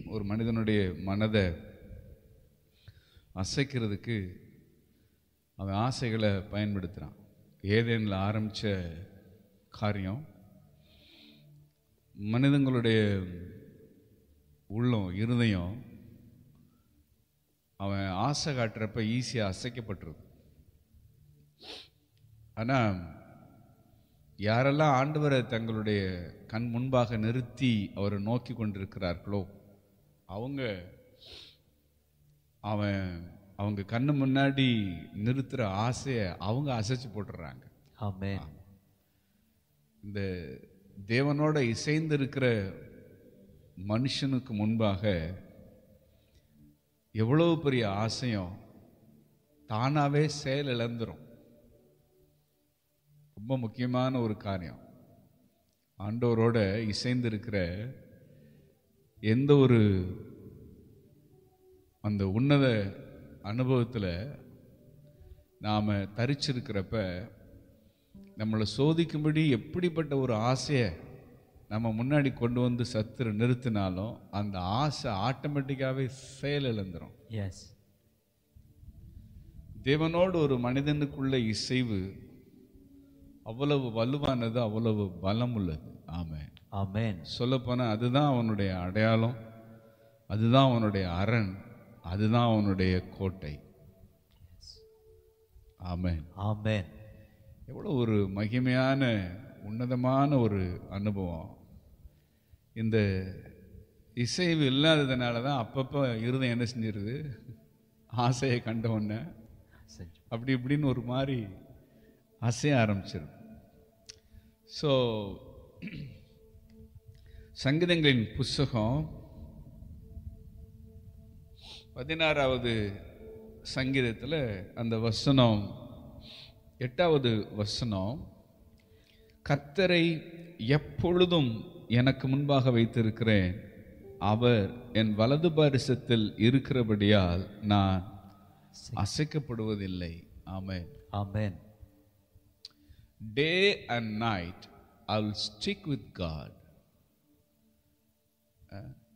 ஒரு மனிதனுடைய மனதை அசைக்கிறதுக்கு அவன் ஆசைகளை பயன்படுத்துகிறான் ஏதேனில் ஆரம்பித்த காரியம் மனிதங்களுடைய உள்ளம் இருதயம் அவன் ஆசை காட்டுறப்ப ஈஸியாக அசைக்கப்பட்டுருது ஆனால் யாரெல்லாம் ஆண்டவரை தங்களுடைய கண் முன்பாக நிறுத்தி அவரை நோக்கி கொண்டிருக்கிறார்களோ அவங்க அவன் அவங்க கண்ணு முன்னாடி நிறுத்துற ஆசையை அவங்க அசைச்சு போட்டுடுறாங்க Amen. இந்த தேவனோட இசைந்து இருக்கிற மனுஷனுக்கு முன்பாக எவ்வளவு பெரிய ஆசையும் தானாவே செயல் இழந்துரும் ரொம்ப முக்கியமான ஒரு காரியம் ஆண்டவரோட இசைந்து இருக்கிற எந்த ஒரு அந்த உன்னத அனுபவத்தில் நாம் தரிச்சிருக்கிறப்ப நம்மளை சோதிக்கும்படி எப்படிப்பட்ட ஒரு ஆசையை நம்ம முன்னாடி கொண்டு வந்து சத்துரு நிறுத்தினாலும் அந்த ஆசை ஆட்டோமேட்டிக்காகவே செயல் இழந்துரும் Yes. தேவனோடு ஒரு மனிதனுக்குள்ள இசைவு அவ்வளவு வலுவானது அவ்வளவு பலம் உள்ளது ஆமென் Amen. சொல்லப்போனால் அதுதான் அவனுடைய அடையாளம் அதுதான் அவனுடைய அரண் அதுதான் அவனுடைய கோட்டை ஆமென் Amen. எவ்வளோ ஒரு மகிமையான உன்னதமான ஒரு அனுபவம் இந்த இசைவு இல்லாததுனால தான் அப்பப்போ இருதயம் என்ன செஞ்சிருது ஆசையை கண்ட உடனே செஞ்சு. அப்படி இப்படின்னு ஒரு மாதிரி அசைய ஆரம்பிச்சிருது ஸோ சங்கீதங்களின் புஸ்தகம் பதினாறாவது சங்கீதத்தில் அந்த வசனம் எட்டாவது வசனம் கர்த்தரை எப்பொழுதும் எனக்கு முன்பாக வைத்திருக்கிறேன் அவர் என் வலது பாரிசத்தில் இருக்கிறபடியால் நான் அசைக்கப்படுவதில்லை amen Amen. Day and night I will stick with God